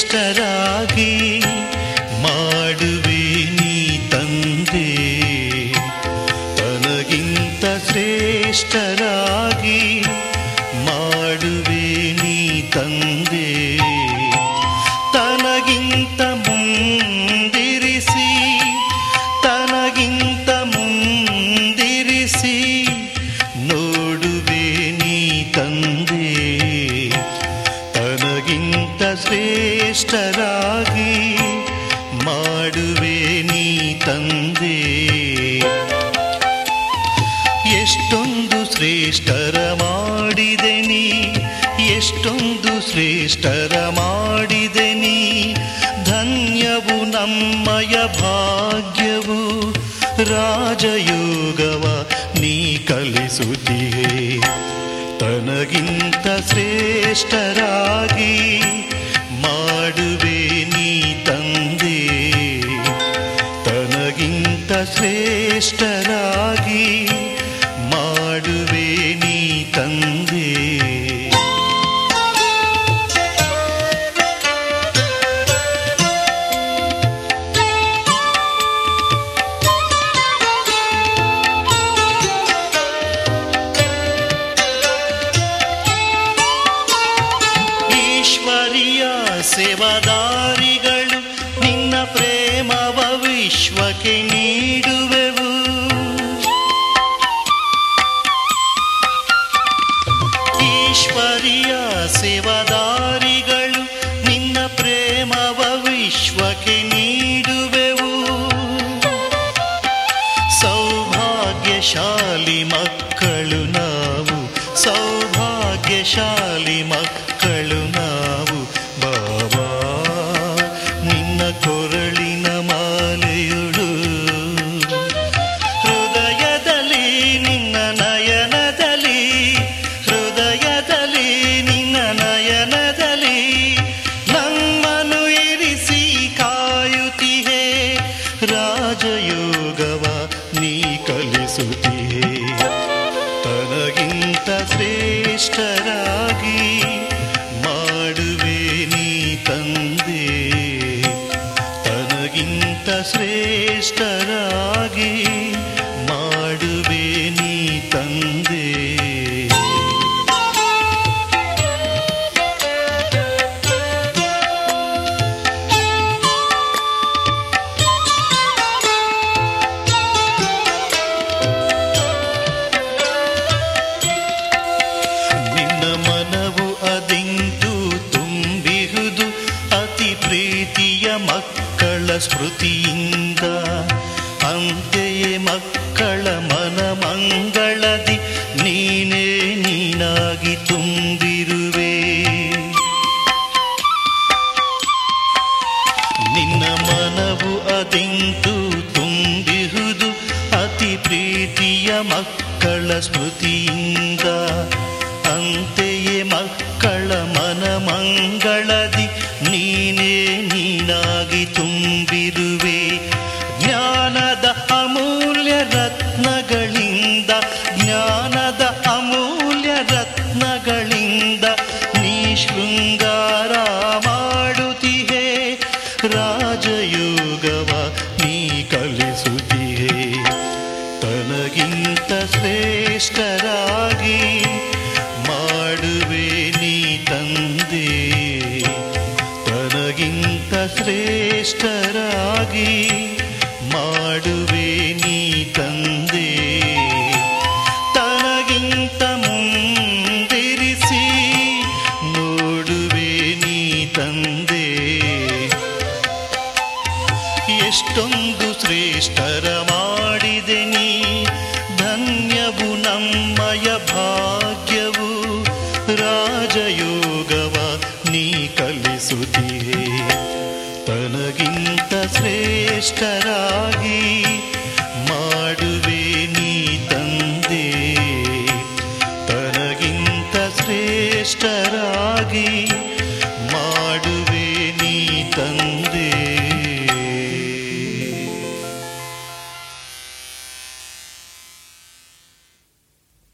ಶ್ರೇಷ್ಠರಾಗಿ ಮಾಡುವೆ ನೀ ತಂದೆ ತನಗಿಂತ ಶ್ರೇಷ್ಠರಾಗಿ ಮಾಡುವೆ ನೀ ತಂದೆ ತನಗಿಂತ ಮುಂದಿರಿಸಿ ತನಗಿಂತ ಮುಂದಿರಿಸಿ ನೋಡುವೆ ನೀ ತಂದೆ ತನಗಿಂತ ಶ್ರೇಷ್ಠರಾಗಿ ಮಾಡುವೆ ನೀ ತಂದೆ ಎಷ್ಟೊಂದು ಶ್ರೇಷ್ಠರ ಮಾಡಿದೆ ನೀ ಎಷ್ಟೊಂದು ಶ್ರೇಷ್ಠರ ಮಾಡಿದೆ ನೀ ಧನ್ಯವು ನಮ್ಮಯ ಭಾಗ್ಯವು ರಾಜಯೋಗವ ನೀ ಕಲಿಸುತ್ತೀಯೇ ತನಗಿಂತ ಶ್ರೇಷ್ಠರಾಗಿ ಮಾಡುವೆ ನೀ ತಂದೆ ತನಗಿಂತ ಶ್ರೇಷ್ಠರಾಗಿ ಮಾಡುವೆ ನೀ ತಂದೆ ಈಶ್ವರಿಯ ಸೇವಾದಾರಿಗಳು ನಿನ್ನ ಪ್ರೇಮವ ವಿಶ್ವಕ್ಕೆ ನೀಡುವೆವು ಈಶ್ವರಿಯ ಸೇವಾದಾರಿಗಳು ನಿನ್ನ ಪ್ರೇಮವ ವಿಶ್ವಕ್ಕೆ ನೀಡುವೆವು ಸೌಭಾಗ್ಯಶಾಲಿ ಮಕ್ಕಳು ನಾವು ಸೌಭಾಗ್ಯಶಾಲಿ ಮಕ್ಕಳು ನಾವು ಬಾಬಾ ನಿನ್ನ ಕೊರಳಿನ ಮಾಲೆಯುಳು ಹೃದಯದಲ್ಲಿ ನಿನ್ನ ನಯನದಲ್ಲಿ ಹೃದಯದಲ್ಲಿ ನಿನ್ನ ನಯನದಲ್ಲಿ ನಮ್ಮನು ಇರಿಸಿ ಕಾಯುತ್ತಿಹೆ ರಾಜಯೋಗವ ನೀ ಕಲಿಸುತ್ತಿಹೆ ತನಗಿಂತ ಶ್ರೇಷ್ಠರಾಗಿ ಮಾಡುವೆ ನೀ ತಂದೆ ತನಗಿಂತ ಶ್ರೇಷ್ಠರಾಗಿ ಮಾಡುವೆ ನೀ ತಂದೆ ನಿನ್ನ ಮನವು ಅದೆಂದು ತುಂಬಿಹುದು ಅತಿ ಪ್ರೀತಿಯ ಮಕ್ಕಳ ಸ್ಮೃತಿಯಿಂದ ಅಂತೆಯೇ ಮಕ್ಕಳ ಮನ ಮಂಗಳದಿ ನೀನೇ ನೀನಾಗಿ ತುಂಬಿರುವೆ ನಿನ್ನ ಮನವು ಅದೆಂದು ತುಂಬಿಹುದು ಅತಿ ಪ್ರೀತಿಯ ಮಕ್ಕಳ ಸ್ಮೃತಿಯಿಂದ ಅಂತೆಯೇ ಮಕ್ಕಳ ಮನ ಮಂಗಳದಿ ನೀನೇ ನೀನಾಗಿ ತುಂಬಿರುವೆ ಜ್ಞಾನದ ಅಮೂಲ್ಯ ರತ್ನಗಳಿಂದ ಜ್ಞಾನದ ಅಮೂಲ್ಯ ರತ್ನಗಳಿಂದ ನೀ ಶೃಂಗಾರ ಮಾಡುತ್ತಿಹೆ ರಾಜಯೋಗವ ನೀ ಕಲಿಸುತ್ತಿಹೆ ತನಗಿಂತ ಶ್ರೇಷ್ಠರಾಗಿ ಮಾಡುವೆ ನೀ ತಂದೆ ತನಗಿಂತ ಶ್ರೇಷ್ಠರಾಗಿ ಮಾಡುವೆ ನೀ ತಂದೆ ತನಗಿಂತ ಮುಂದಿರಿಸಿ ನೋಡುವೆ ನೀ ತಂದೆ ಎಷ್ಟೊಂದು ಶ್ರೇಷ್ಠರ ಮಾಡಿದೆ ನೀ ಧನ್ಯವು ನಮ್ಮಯ ಭಾಗ್ಯವು ರಾಜಯೋಗವ ನೀ ಕಲಿಸುತ್ತೀಯೇ ತನಗಿಂತ ಶ್ರೇಷ್ಠರಾಗಿ ಮಾಡುವೆ ನೀ ತಂದೆ ತನಗಿಂತ ಶ್ರೇಷ್ಠರಾಗಿ